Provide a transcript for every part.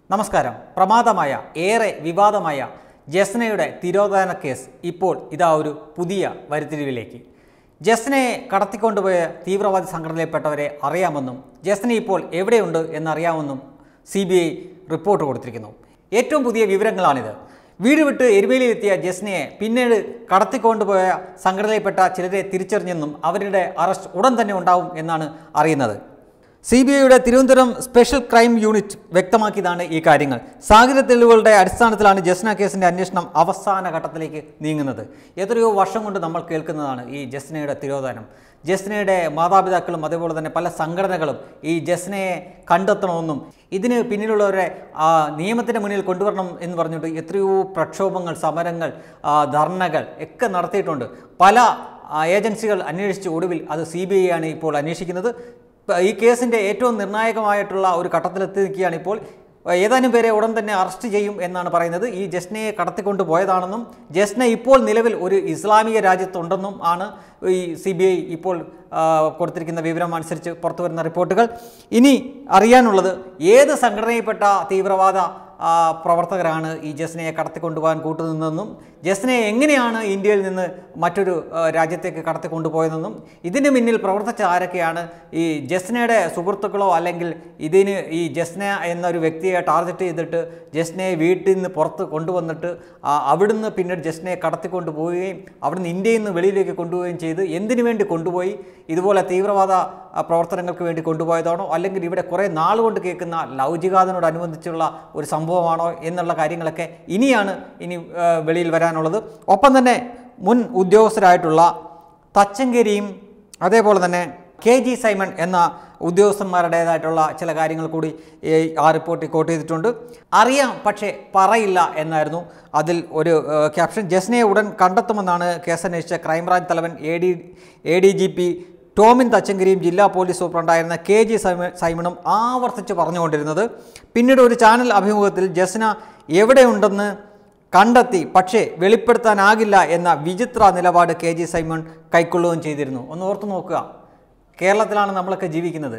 നമസ്കാരം പ്രമാദമായ ഏറെ വിവാദമായ ജസ്നയുടെ തിരോധാന കേസ് ഇപ്പോൾ ഇതാ ഒരു പുതിയ വരിത്തിരിവിലേക്ക് ജസ്നയെ കടത്തിക്കൊണ്ടുപോയ തീവ്രവാദി സംഘടനയിൽപ്പെട്ടവരെ അറിയാമെന്നും ജസ്ന ഇപ്പോൾ എവിടെയുണ്ട് എന്നറിയാമെന്നും സി ബി ഐ റിപ്പോർട്ട് കൊടുത്തിരിക്കുന്നു ഏറ്റവും പുതിയ വിവരങ്ങളാണിത് വീട് വിട്ട് എരുമേലിയിലെത്തിയ ജസ്നയെ പിന്നീട് കടത്തിക്കൊണ്ടുപോയ സംഘടനയിൽപ്പെട്ട ചിലരെ തിരിച്ചറിഞ്ഞെന്നും അവരുടെ അറസ്റ്റ് ഉടൻ തന്നെ ഉണ്ടാവും എന്നാണ് അറിയുന്നത് സി ബി ഐയുടെ തിരുവനന്തപുരം സ്പെഷ്യൽ ക്രൈം യൂണിറ്റ് വ്യക്തമാക്കിയതാണ് ഈ കാര്യങ്ങൾ സാഹചര്യ തെളിവുകളുടെ അടിസ്ഥാനത്തിലാണ് ജസ്ന കേസിന്റെ അന്വേഷണം അവസാന ഘട്ടത്തിലേക്ക് നീങ്ങുന്നത് എത്രയോ വർഷം കൊണ്ട് നമ്മൾ കേൾക്കുന്നതാണ് ഈ ജസ്നയുടെ തിരോധാനം ജസ്നയുടെ മാതാപിതാക്കളും അതേപോലെ തന്നെ പല സംഘടനകളും ഈ ജസ്നയെ കണ്ടെത്തണമെന്നും ഇതിന് പിന്നിലുള്ളവരെ ആ, നിയമത്തിന് മുന്നിൽ കൊണ്ടുവരണം എന്ന് പറഞ്ഞിട്ട് എത്രയോ പ്രക്ഷോഭങ്ങൾ സമരങ്ങൾ ആ, ധർണകൾ ഒക്കെ നടത്തിയിട്ടുണ്ട് പല ആ, ഏജൻസികൾ അന്വേഷിച്ച് ഒടുവിൽ അത് സി ബി ഐ ആണ് ഇപ്പോൾ അന്വേഷിക്കുന്നത് ഇപ്പ ഈ കേസിൻ്റെ ഏറ്റവും നിർണായകമായിട്ടുള്ള ഒരു ഘട്ടത്തിലെത്തി നിൽക്കുകയാണ് ഇപ്പോൾ ഏതാനും പേരെ ഉടൻ തന്നെ അറസ്റ്റ് ചെയ്യും എന്നാണ് പറയുന്നത് ഈ ജസ്നയെ കടത്തിക്കൊണ്ട് പോയതാണെന്നും ജസ്ന ഇപ്പോൾ നിലവിൽ ഒരു ഇസ്ലാമിക രാജ്യത്തുണ്ടെന്നും ആണ് ഈ സി ബി ഐ ഇപ്പോൾ ആ, കൊടുത്തിരിക്കുന്ന വിവരം അനുസരിച്ച് പുറത്തു വരുന്ന റിപ്പോർട്ടുകൾ ഇനി അറിയാനുള്ളത് ഏത് സംഘടനയിൽപ്പെട്ട തീവ്രവാദ ആ, പ്രവർത്തകരാണ് ഈ ജസ്നയെ കടത്തിക്കൊണ്ടുപോകാൻ കൂട്ടുനിന്നതെന്നും ജസ്നയെ എങ്ങനെയാണ് ഇന്ത്യയിൽ നിന്ന് മറ്റൊരു ആ, രാജ്യത്തേക്ക് കടത്തിക്കൊണ്ടുപോയതെന്നും ഇതിന് പിന്നിൽ പ്രവർത്തിച്ച ആരൊക്കെയാണ് ഈ ജസ്നയുടെ സുഹൃത്തുക്കളോ അല്ലെങ്കിൽ ഇതിന് ഈ ജസ്ന എന്നൊരു വ്യക്തിയെ ടാർഗറ്റ് ചെയ്തിട്ട് ജസ്നയെ വീട്ടിൽ നിന്ന് പുറത്ത് കൊണ്ടുവന്നിട്ട് ആ, അവിടുന്ന് പിന്നീട് ജസ്നയെ കടത്തിക്കൊണ്ടുപോവുകയും അവിടുന്ന് ഇന്ത്യയിൽ നിന്ന് വെളിയിലേക്ക് കൊണ്ടുപോവുകയും ചെയ്ത് എന്തിനു വേണ്ടി കൊണ്ടുപോയി ഇതുപോലെ തീവ്രവാദ ആ, പ്രവർത്തനങ്ങൾക്ക് വേണ്ടി കൊണ്ടുപോയതാണോ അല്ലെങ്കിൽ ഇവിടെ കുറേ നാളുകൊണ്ട് കേൾക്കുന്ന ലവ് ജിഹാദിനോടനുബന്ധിച്ചുള്ള ഒരു സംഭവമാണോ എന്നുള്ള കാര്യങ്ങളൊക്കെ ഇനിയാണ് ഇനി ആ, വെളിയിൽ വരാനുള്ളത് ഒപ്പം തന്നെ മുൻ ഉദ്യോഗസ്ഥരായിട്ടുള്ള തച്ചങ്കരിയും അതേപോലെ തന്നെ കെ ജി സൈമൺ എന്ന ഉദ്യോഗസ്ഥന്മാരുടേതായിട്ടുള്ള ചില കാര്യങ്ങൾ കൂടി ഈ ആ റിപ്പോർട്ടിൽ കോട്ട് ചെയ്തിട്ടുണ്ട് അറിയാം പക്ഷേ പറയില്ല എന്നായിരുന്നു അതിൽ ഒരു ഏഹ്, ക്യാപ്ഷൻ ജസ്നയെ ഉടൻ കണ്ടെത്തുമെന്നാണ് കേസന്വേഷിച്ച ക്രൈംബ്രാഞ്ച് തലവൻ A D A D G P Tomin തച്ചങ്കരിയും ജില്ലാ പോലീസ് സൂപ്രണ്ടായിരുന്ന കെ ജി സൈമ സൈമണും ആവർത്തിച്ച് പറഞ്ഞുകൊണ്ടിരുന്നത് പിന്നീട് ഒരു ചാനൽ അഭിമുഖത്തിൽ ജസ്ന എവിടെയുണ്ടെന്ന് കണ്ടെത്തി പക്ഷേ വെളിപ്പെടുത്താനാകില്ല എന്ന വിചിത്ര നിലപാട് കെ ജി സൈമൺ കൈക്കൊള്ളുകയും ചെയ്തിരുന്നു ഒന്ന് ഓർത്തു നോക്കുക കേരളത്തിലാണ് നമ്മളൊക്കെ ജീവിക്കുന്നത്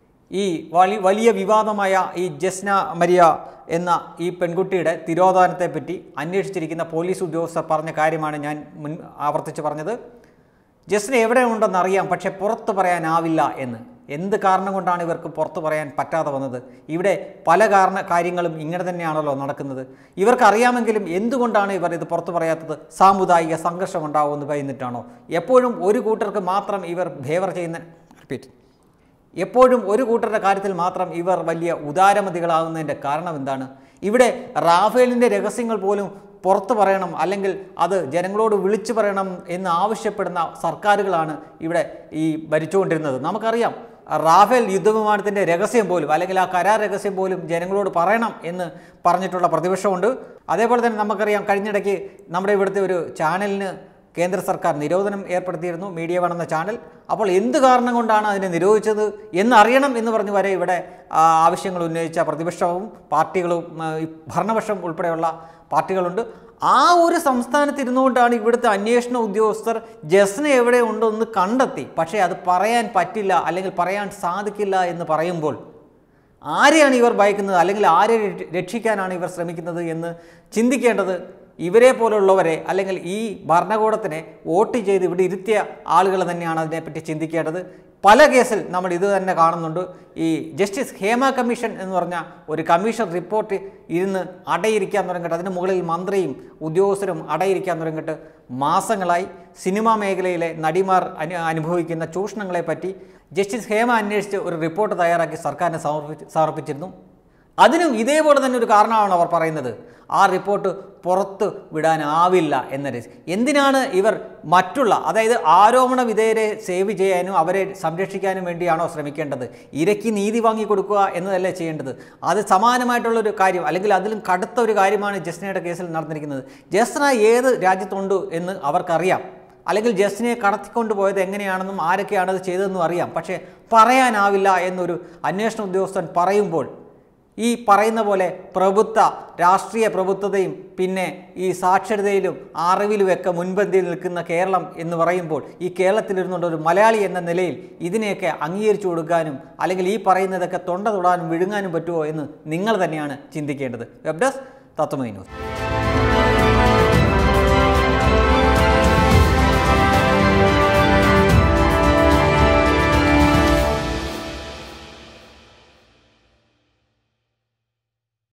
ഈ വലി വലിയ വിവാദമായ ഈ ജസ്ന മരിയ എന്ന ഈ പെൺകുട്ടിയുടെ തിരോധാനത്തെപ്പറ്റി അന്വേഷിച്ചിരിക്കുന്ന പോലീസ് ഉദ്യോഗസ്ഥർ പറഞ്ഞ കാര്യമാണ് ഞാൻ മുൻ ആവർത്തിച്ച് പറഞ്ഞത് ജസ്ന എവിടെ ഉണ്ടെന്ന് അറിയാം പക്ഷെ പുറത്ത് പറയാനാവില്ല എന്ന് എന്ത് കാരണം കൊണ്ടാണ് ഇവർക്ക് പുറത്ത് പറയാൻ പറ്റാതെ വന്നത് ഇവിടെ പല കാരണ കാര്യങ്ങളും ഇങ്ങനെ തന്നെയാണല്ലോ നടക്കുന്നത് ഇവർക്ക് അറിയാമെങ്കിലും എന്തുകൊണ്ടാണ് ഇവർ ഇത് പുറത്ത് പറയാത്തത് സാമുദായിക സംഘർഷം ഉണ്ടാവുമെന്ന് പറയുന്നിട്ടാണോ എപ്പോഴും ഒരു കൂട്ടർക്ക് മാത്രം ഇവർ ഫേവർ ചെയ്യുന്ന റിപ്പീറ്റ് എപ്പോഴും ഒരു കൂട്ടരുടെ കാര്യത്തിൽ മാത്രം ഇവർ വലിയ ഉദാരമതികളാകുന്നതിൻ്റെ കാരണം എന്താണ് ഇവിടെ റാഫേലിൻ്റെ രഹസ്യങ്ങൾ പോലും പുറത്തു പറയണം അല്ലെങ്കിൽ അത് ജനങ്ങളോട് വിളിച്ചു പറയണം എന്ന് ആവശ്യപ്പെടുന്ന സർക്കാരുകളാണ് ഇവിടെ ഈ ഭരിച്ചുകൊണ്ടിരുന്നത് നമുക്കറിയാം റാഫേൽ യുദ്ധവിമാനത്തിൻ്റെ രഹസ്യം പോലും അല്ലെങ്കിൽ ആ കരാർ രഹസ്യം പോലും ജനങ്ങളോട് പറയണം എന്ന് പറഞ്ഞിട്ടുള്ള പ്രതിപക്ഷമുണ്ട് അതേപോലെ തന്നെ നമുക്കറിയാം കഴിഞ്ഞിടയ്ക്ക് നമ്മുടെ ഇവിടുത്തെ ഒരു ചാനലിന് കേന്ദ്ര സർക്കാർ നിരോധനം ഏർപ്പെടുത്തിയിരുന്നു മീഡിയ വൺ എന്ന ചാനൽ അപ്പോൾ എന്ത് കാരണം കൊണ്ടാണ് അതിനെ നിരോധിച്ചത് എന്നറിയണം എന്ന് പറഞ്ഞ് വരെ ഇവിടെ ആ, ആവശ്യങ്ങൾ ഉന്നയിച്ച പ്രതിപക്ഷവും പാർട്ടികളും ആ, ഈ ഭരണപക്ഷം ഉൾപ്പെടെയുള്ള പാർട്ടികളുണ്ട് ആ ഒരു സംസ്ഥാനത്ത് ഇരുന്നുകൊണ്ടാണ് ഇവിടുത്തെ അന്വേഷണ ഉദ്യോഗസ്ഥർ ജസ്ന എവിടെ ഉണ്ടോ എന്ന് കണ്ടെത്തി പക്ഷേ അത് പറയാൻ പറ്റില്ല അല്ലെങ്കിൽ പറയാൻ സാധിക്കില്ല എന്ന് പറയുമ്പോൾ ആരെയാണ് ഇവർ ഭയക്കുന്നത് അല്ലെങ്കിൽ ആരെ രക്ഷ- രക്ഷിക്കാനാണ് ഇവർ ശ്രമിക്കുന്നത് എന്ന് ചിന്തിക്കേണ്ടത് ഇവരെ പോലുള്ളവരെ അല്ലെങ്കിൽ ഈ ഭരണകൂടത്തിനെ വോട്ട് ചെയ്ത് ഇവിടെ ഇരുത്തിയ ആളുകൾ തന്നെയാണ് അതിനെപ്പറ്റി ചിന്തിക്കേണ്ടത് പല കേസിൽ നമ്മൾ ഇത് തന്നെ കാണുന്നുണ്ട് ഈ ജസ്റ്റിസ് ഹേമ കമ്മീഷൻ എന്ന് പറഞ്ഞ ഒരു കമ്മീഷൻ റിപ്പോർട്ട് ഇരുന്ന് അടയിരിക്കാൻ തുടങ്ങിയിട്ട് അതിന് മുകളിൽ മന്ത്രിയും ഉദ്യോഗസ്ഥരും അടയിരിക്കാൻ തുടങ്ങിയിട്ട് മാസങ്ങളായി സിനിമാ മേഖലയിലെ നടിമാർ അനു അനുഭവിക്കുന്ന ചൂഷണങ്ങളെ പറ്റി ജസ്റ്റിസ് ഹേമ അന്വേഷിച്ച് ഒരു റിപ്പോർട്ട് തയ്യാറാക്കി സർക്കാരിന് സമർപ്പിച്ച് സമർപ്പിച്ചിരുന്നു അതിനും ഇതേപോലെ തന്നെ ഒരു കാരണമാണ് അവർ പറയുന്നത് ആ റിപ്പോർട്ട് പുറത്ത് വിടാനാവില്ല എന്നത് എന്തിനാണ് ഇവർ മറ്റുള്ള അതായത് ആരോപണ വിധേയരെ സേവ് ചെയ്യാനും അവരെ സംരക്ഷിക്കാനും വേണ്ടിയാണോ ശ്രമിക്കേണ്ടത് ഇരയ്ക്ക് നീതി വാങ്ങി കൊടുക്കുക എന്നതല്ലേ ചെയ്യേണ്ടത് അത് സമാനമായിട്ടുള്ളൊരു കാര്യം അല്ലെങ്കിൽ അതിലും കടുത്ത ഒരു കാര്യമാണ് ജസ്നയുടെ കേസിൽ നടന്നിരിക്കുന്നത് ജസ്ന ഏത് രാജ്യത്തുണ്ട് എന്ന് അവർക്കറിയാം അല്ലെങ്കിൽ ജസ്റ്റിനെ കടത്തിക്കൊണ്ടുപോയത് എങ്ങനെയാണെന്നും ആരൊക്കെയാണ് അത് ചെയ്തതെന്നും അറിയാം പക്ഷേ പറയാനാവില്ല എന്നൊരു അന്വേഷണ ഉദ്യോഗസ്ഥൻ പറയുമ്പോൾ ഈ പറയുന്ന പോലെ പ്രഭുത്വ രാഷ്ട്രീയ പ്രഭുത്വതയും പിന്നെ ഈ സാക്ഷരതയിലും അറിവിലുമൊക്കെ മുൻപന്തിയിൽ നിൽക്കുന്ന കേരളം എന്ന് പറയുമ്പോൾ ഈ കേരളത്തിലിരുന്നുകൊണ്ട് ഒരു മലയാളി എന്ന നിലയിൽ ഇതിനെയൊക്കെ അംഗീകരിച്ചു കൊടുക്കാനും അല്ലെങ്കിൽ ഈ പറയുന്നതൊക്കെ തൊണ്ട തൊടാനും വിഴുങ്ങാനും പറ്റുമോ എന്ന് നിങ്ങൾ തന്നെയാണ് ചിന്തിക്കേണ്ടത് വെബ് ഡെസ്ക് തത്വമൈ ന്യൂസ്